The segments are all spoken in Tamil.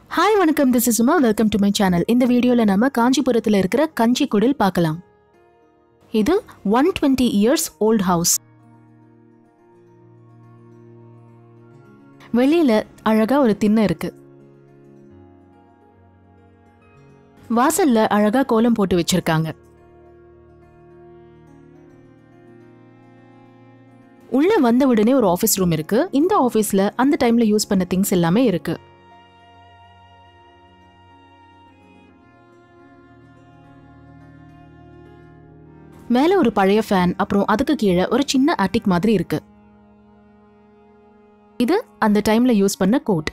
ஹாய் வணக்கம் this is Suma welcome to my channel இந்த வீடியோவில் நம்ம காஞ்சிபுரத்தில் இருக்கிற கஞ்சி குடில் பார்க்கலாம் இது one twenty years old house வெளியில அழகா ஒரு திண்ணை இருக்கு வாசல்ல அழகா கோலம் போட்டு வச்சிருக்காங்க உள்ள வந்த உடனே ஒரு ஆஃபீஸ் ரூம் இருக்கு இந்த ஆஃபீஸ்ல அந்த டைம்ல யூஸ் பண்ண திங்ஸ் எல்லாமே இருக்கு மேல ஒரு பழைய ஃபேன் அப்புறம் அதுக்கு கீழே ஒரு சின்ன அட்டிக் மாதிரி இருக்கு இது அந்த டைம்ல யூஸ் பண்ண கோட்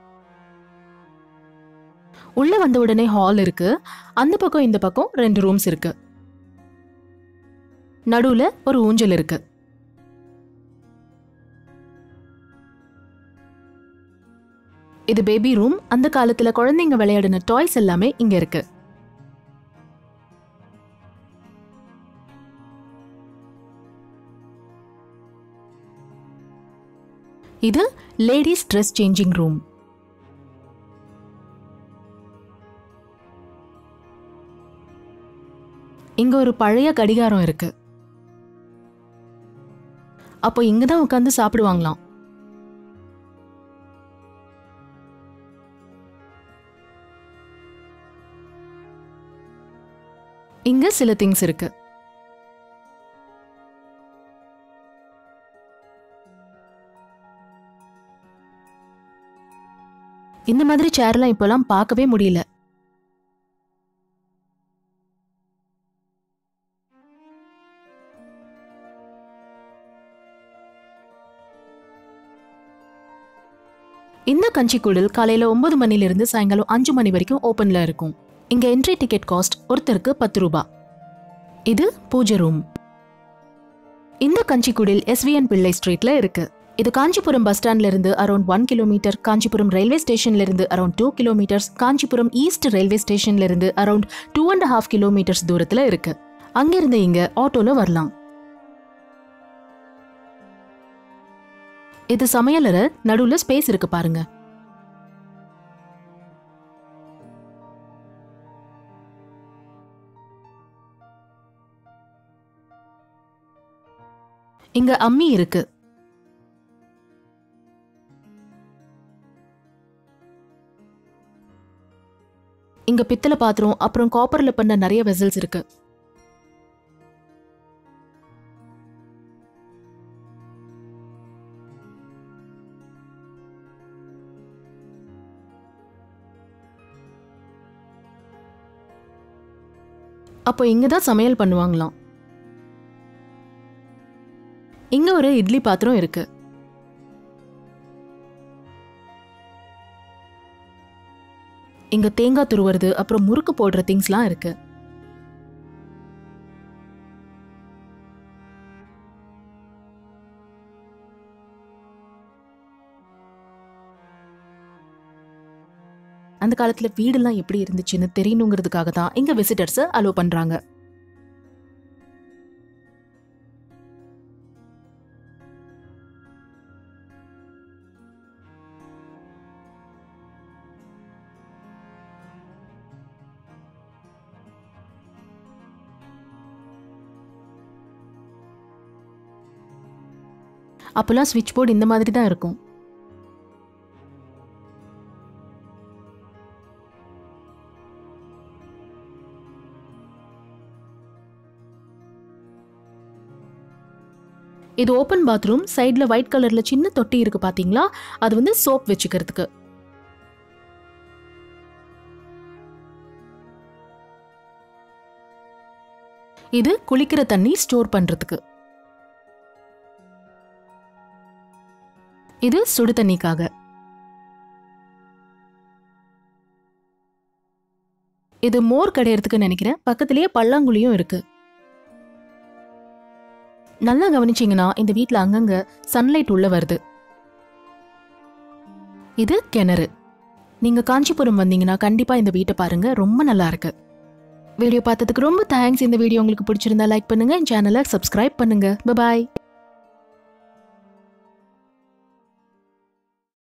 உள்ள வந்த உடனே ஹால் இருக்கு அந்த பக்கம் இந்த பக்கம் ரெண்டு ரூம்ஸ் இருக்கு நடுவுல ஒரு ஊஞ்சல் இருக்கு இது பேபி ரூம் அந்த காலத்துல குழந்தைங்க விளையாடின டாய்ஸ் எல்லாமே இங்க இருக்கு இது லேடிஸ் ட்ரெஸ் சேஞ்சிங் ரூம் இங்க ஒரு பழைய கடிகாரம் இருக்கு அப்போ இங்க தான் உட்காந்து சாப்பிடுவாங்களாம் இங்க சில திங்ஸ் இருக்கு இந்த மாதிரி சேர்லாம் இப்போலாம் பார்க்கவே முடியல இந்த கஞ்சிக்குடில் காலையில ஒன்பது மணிலிருந்து சாயங்காலம் அஞ்சு மணி வரைக்கும் ஓப்பன்ல இருக்கும் இங்க என்ட்ரி டிக்கெட் காஸ்ட் ஒருத்தருக்கு பத்து ரூபாய் இது பூஜை ரூம் இந்த கஞ்சிக்குடில் எஸ்விஎன் பிள்ளை ஸ்ட்ரீட்ல இருக்கு இது காஞ்சிபுரம் பஸ் ஸ்டாண்ட்ல இருந்து around one kilometre Kanchipuram railway ஸ்டேஷன்ல இருந்து around two kilometres Kanchipuram east railway ஸ்டேஷன்ல இருந்து around two and half kilometres தூரத்துல இருக்கு அங்கிருந்து இங்க ஆட்டோல வரலாம் இது சமையலறை நடுவுல ஸ்பேஸ் இருக்கு பாருங்க இங்க அம்மி இருக்கு இங்க பித்தளை பாத்திரம் அப்புறம் காப்பர்ல பண்ண நிறைய வெசல்ஸ் இருக்கு அப்போ இங்க தான் சமையல் பண்ணுவாங்களாம் இங்க ஒரு இட்லி பாத்திரம் இருக்கு இங்க தேங்காய் துருவுறது அப்புறம் முறுக்கு போடுற திங்ஸ்லாம் இருக்கு அந்த காலத்துல வீடெல்லாம் எப்படி இருந்துச்சுன்னு தெரியணுங்கிறதுக்காக தான் இங்க விசிட்டர்ஸை அலோவ் பண்றாங்க அப்போல்லாம் ஸ்விட்ச் போர்டு இந்த மாதிரி தான் இருக்கும் இது ஓப்பன் பாத்ரூம் சைடில் ஒயிட் கலரில் சின்ன தொட்டி இருக்கு பார்த்தீங்களா அது வந்து சோப் வச்சுக்கிறதுக்கு இது குளிக்கிற தண்ணி ஸ்டோர் பண்றதுக்கு இது சுடு தண்ணிக்காக இது மோர் கடையறதுக்கு நினைக்கிறேன் பக்கத்திலேயே பல்லாங்குழியும் இருக்கு நல்லா கவனிச்சீங்கன்னா இந்த வீட்ல அங்கங்க சன்லைட் உள்ள வருது இது கிணறு நீங்க காஞ்சிபுரம் வந்தீங்கன்னா கண்டிப்பா இந்த வீட்டை பாருங்க ரொம்ப நல்லா இருக்கு வீடியோ பார்த்ததுக்கு ரொம்ப தேங்க்ஸ் இந்த வீடியோ உங்களுக்கு பிடிச்சிருந்தா லைக் பண்ணுங்க என் சேனலை சப்ஸ்கிரைப் பண்ணுங்க பாய்